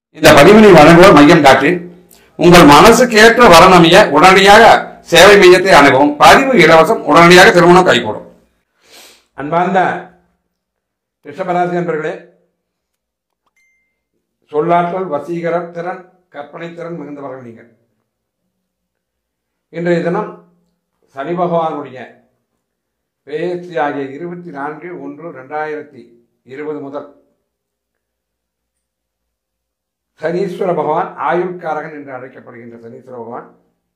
இந்த பதிவினை வழங்குவோர் மையம் டாக்டரின் உங்கள் மனசுக்கேற்ற வரநமைய உடனடியாக சேவை மையத்தை அணுகவும் பதிவு இலவசம் உடனடியாக திருமணம் கைகூடும் அன்பார்ந்த ரிஷபராசி நண்பர்களே சொல்லாற்றல் வசீகரம் திறன் கற்பனை திறன் மிகுந்தவர்கள் நீங்கள் இன்றைய தினம் சனி பகவானுடைய பெயர்ச்சி ஆகிய இருபத்தி நான்கு ஒன்று ரெண்டாயிரத்தி இருபது முதல் சனீஸ்வர பகவான் ஆயுள்காரகன் என்று அழைக்கப்படுகின்ற சனீஸ்வர பகவான்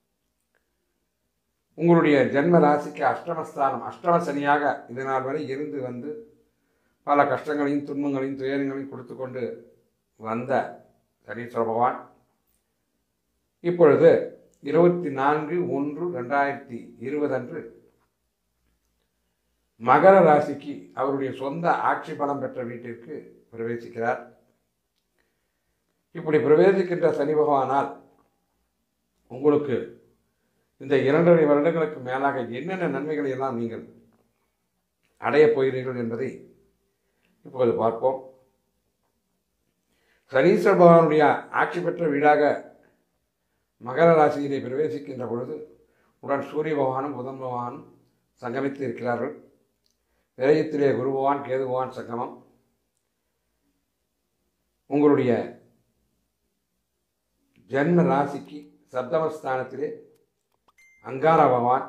உங்களுடைய ஜென்ம ராசிக்கு அஷ்டமஸ்தானம் அஷ்டம சனியாக இது நாள் வரை இருந்து வந்து பல கஷ்டங்களையும் துன்பங்களையும் துயரங்களையும் கொடுத்து கொண்டு வந்த சனீஸ்வர பகவான் இப்பொழுது இருபத்தி நான்கு ஒன்று ரெண்டாயிரத்தி இருபது அன்று மகர ராசிக்கு அவருடைய சொந்த ஆட்சி பலம் பெற்ற வீட்டிற்கு பிரவேசிக்கிறார் இப்படி பிரவேசிக்கின்ற சனி பகவானால் உங்களுக்கு இந்த இரண்டரை வருடங்களுக்கு மேலாக என்னென்ன நன்மைகளை எல்லாம் நீங்கள் அடையப் போகிறீர்கள் என்பதை இப்போது பார்ப்போம் சனீஸ்வர பகவானுடைய ஆட்சி பெற்ற வீடாக மகர ராசியிலே பிரவேசிக்கின்ற பொழுது உடன் சூரிய பகவானும் புதன் பகவானும் சங்கமித்து இருக்கிறார்கள் விரயத்திலே குரு பகவான் கேது பகவான் சங்கமம் உங்களுடைய ஜென்ம ராசிக்கு சப்தமஸ்தானத்திலே அங்கார பகவான்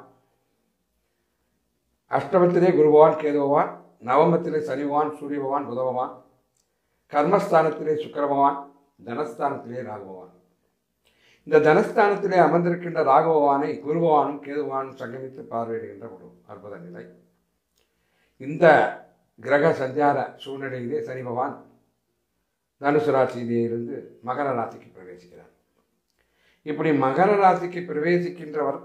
அஷ்டமத்திலே குரு பகவான் கேது பகவான் நவமத்திலே சனி பகவான் சூரிய பகவான் புத பகவான் கர்மஸ்தானத்திலே சுக்கர பகவான் தனஸ்தானத்திலே ராகு பகவான் இந்த தனஸ்தானத்திலே அமர்ந்திருக்கின்ற ராகு பகவானை குரு பகவானும் கேது பகவானும் சங்கமித்து பார்வையிடுகின்ற ஒரு அற்புத நிலை இந்த கிரக சஞ்சார சூழ்நிலையிலே சனி பகவான் தனுசு ராசியிலிருந்து மகர ராசிக்கு பிரவேசிக்கிறார் இப்படி மகர ராசிக்கு பிரவேசிக்கின்றவர்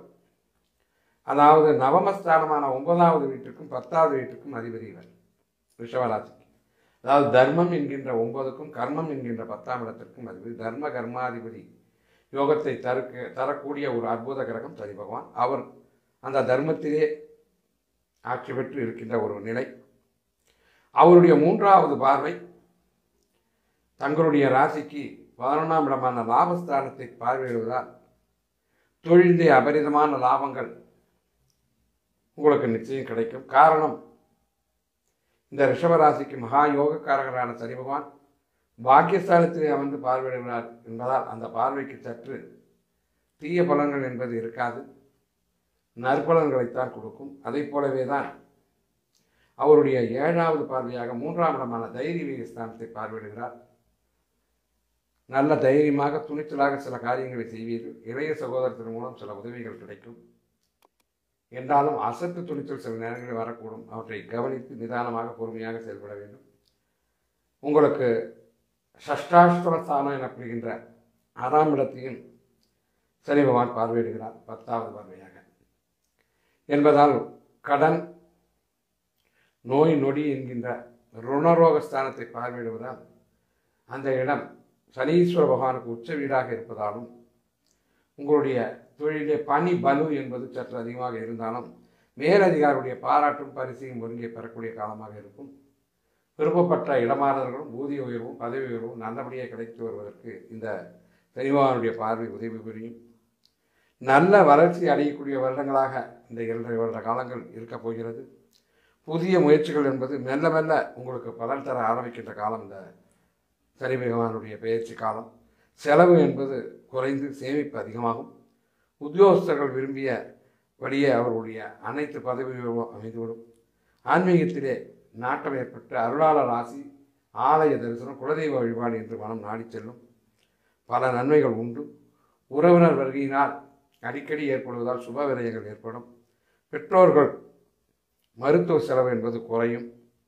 அதாவது நவமஸ்தானமான ஒன்பதாவது வீட்டுக்கும் பத்தாவது வீட்டுக்கும் அதிபதி இவர் ரிஷபராசிக்கு அதாவது தர்மம் என்கின்ற ஒன்பதுக்கும் கர்மம் என்கின்ற பத்தாம் இடத்திற்கும் அதிபதி தர்ம கர்மாதிபதி யோகத்தை தருக்க தரக்கூடிய ஒரு அற்புத கிரகம் சனி பகவான் அவர் அந்த தர்மத்திலே ஆட்சி பெற்று இருக்கின்ற ஒரு நிலை அவருடைய மூன்றாவது பார்வை தங்களுடைய ராசிக்கு பதினொன்றாம் இடமான லாபஸ்தானத்தை பார்வையிடுவதால் தொழிலே அபரிதமான லாபங்கள் உங்களுக்கு நிச்சயம் கிடைக்கும் காரணம் இந்த ரிஷபராசிக்கு மகா யோகக்காரகரான சனி பகவான் பாக்கியஸ்தானத்திலே அமர்ந்து பார்வையிடுகிறார் என்பதால் அந்த பார்வைக்கு சற்று தீய பலன்கள் என்பது இருக்காது நற்பலன்களைத்தான் கொடுக்கும் அதை போலவே தான் அவருடைய ஏழாவது பார்வையாக மூன்றாம் இடமான தைரிய ஸ்தானத்தை பார்வையிடுகிறார் நல்ல தைரியமாக துணிச்சலாக சில காரியங்களை செய்வீர்கள் இளைய சகோதரத்தின் மூலம் சில உதவிகள் கிடைக்கும் என்றாலும் அசத்து துணிச்சல் சில நேரங்களில் வரக்கூடும் அவற்றை கவனித்து நிதானமாக பொறுமையாக செயல்பட வேண்டும் உங்களுக்கு ஷஷ்டாஷ்டம ஸ்தானம் எனப்படுகின்ற ஆறாம் இடத்தையும் சனி பகவான் பார்வையிடுகிறார் பத்தாவது பார்வையாக என்பதால் கடன் நோய் நொடி என்கின்ற ருணரோக ஸ்தானத்தை பார்வையிடுவதால் அந்த இடம் சனீஸ்வர பகவானுக்கு உச்ச வீடாக இருப்பதாலும் உங்களுடைய தொழிலே பணி பலு என்பது சற்று அதிகமாக இருந்தாலும் மேலதிகாரியுடைய பாராட்டும் பரிசையும் ஒருங்கே பெறக்கூடிய காலமாக இருக்கும் விருப்பப்பட்ட இடமாறுதல்களும் ஊதிய உயர்வும் பதவி உயர்வும் நல்லபடியாக கிடைத்து வருவதற்கு இந்த சனிபகவானுடைய பார்வை உதவி புரியும் நல்ல வளர்ச்சி அடையக்கூடிய வருடங்களாக இந்த இரண்டரை வருட காலங்கள் இருக்கப் போகிறது புதிய முயற்சிகள் என்பது மெல்ல மெல்ல உங்களுக்கு பலன் தர ஆரம்பிக்கின்ற காலம் இந்த சனி பகவானுடைய பெயர்ச்சி காலம் செலவு என்பது குறைந்து சேமிப்பு அதிகமாகும் உத்தியோகஸ்தர்கள் விரும்பிய வழியே அவர்களுடைய அனைத்து பதவி உயர்வும் அமைந்துவிடும் ஆன்மீகத்திலே நாட்டம் ஏற்பட்டு அருளாளர் ராசி ஆலய தரிசனம் குலதெய்வ வழிபாடு என்று மனம் நாடிச் செல்லும் பல நன்மைகள் உண்டு உறவினர் வருகையினால் அடிக்கடி ஏற்படுவதால் சுப விரயங்கள் ஏற்படும் பெற்றோர்கள் மருத்துவ செலவு என்பது குறையும்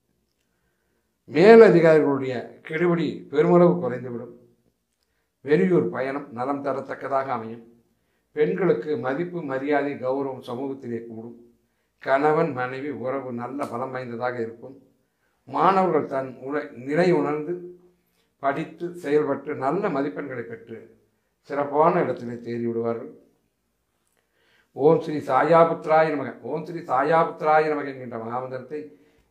மேலதிகாரிகளுடைய கெடுபிடி பெருமளவு குறைந்துவிடும் வெளியூர் பயணம் நலம் தரத்தக்கதாக அமையும் பெண்களுக்கு மதிப்பு மரியாதை கௌரவம் சமூகத்திலே கூடும் கணவன் மனைவி உறவு நல்ல பலம் வாய்ந்ததாக இருக்கும் மாணவர்கள் தன் உண நிலை உணர்ந்து படித்து செயல்பட்டு நல்ல மதிப்பெண்களை பெற்று சிறப்பான இடத்திலே தேறி விடுவார்கள் ஓம் ஸ்ரீ சாயாபுத்ராய நமக ஓம் ஸ்ரீ சாயாபுத்ராய நமக என்கின்ற மகாமந்திரத்தை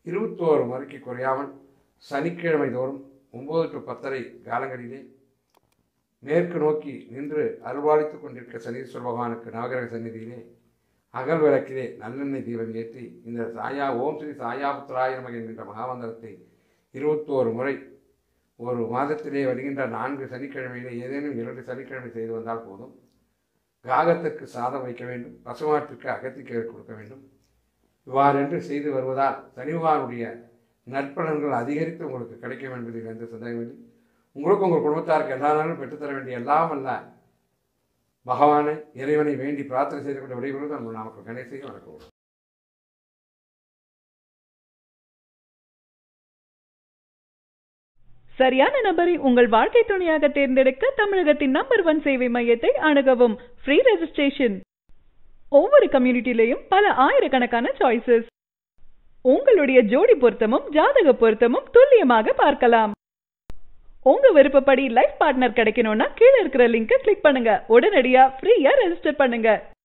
இருபத்தோரு முறைக்கு குறையாமல் சனிக்கிழமை தோறும் ஒம்பது டு பத்தரை காலங்களிலே மேற்கு நோக்கி நின்று அருள்வாளித்துக் கொண்டிருக்க சனீஸ்வர பகவானுக்கு நவகிரக சந்நிதியிலே அகல் விளக்கிலே நல்லெண்ணெய் தீபம் ஏற்றி இந்த சாயா ஓம் ஸ்ரீ சாயாபுத்திராய நமக என்கின்ற மகாமந்திரத்தை இருபத்தோரு முறை ஒரு மாதத்திலே வருகின்ற நான்கு சனிக்கிழமையிலே ஏதேனும் இரண்டு சனிக்கிழமை செய்து வந்தால் போதும் காகத்திற்கு சாதம் வைக்க வேண்டும் பசுமாட்டிற்கு அகத்திக்கீரை கொடுக்க வேண்டும் இவ்வாறென்று செய்து வருவதால் சனி பகவானுடைய நற்பலன்கள் அதிகரித்து உங்களுக்கு கிடைக்கும் என்பதில் எந்த சந்தேகமில்லை உங்களுக்கு உங்கள் குடும்பத்தாருக்கு எல்லா நாளும் பெற்றுத்தர வேண்டிய எல்லாம் அல்ல பகவானை இறைவனை வேண்டி பிரார்த்தனை செய்து கொண்டு விடைபெறுவது நம்ம நமக்கு கணேசையும் வணக்கம் சரியான நபரை உங்கள் வாழ்க்கை துணையாக தேர்ந்தெடுக்க தமிழகத்தின் நம்பர் ஒன் சேவை மையத்தை அணுகவும் ஃப்ரீ ரெஜிஸ்ட்ரேஷன் ஒவ்வொரு கம்யூனிட்டிலையும் பல ஆயிரக்கணக்கான சாய்ஸஸ் உங்களுடைய ஜோடி பொருத்தமும் ஜாதக பொருத்தமும் துல்லியமாக பார்க்கலாம் உங்க விருப்பப்படி லைஃப் பார்ட்னர் கிடைக்கணும்னா கீழே இருக்கிற லிங்கை கிளிக் பண்ணுங்க உடனடியா ஃப்ரீயா ரெஜிஸ்டர் பண்ணுங்க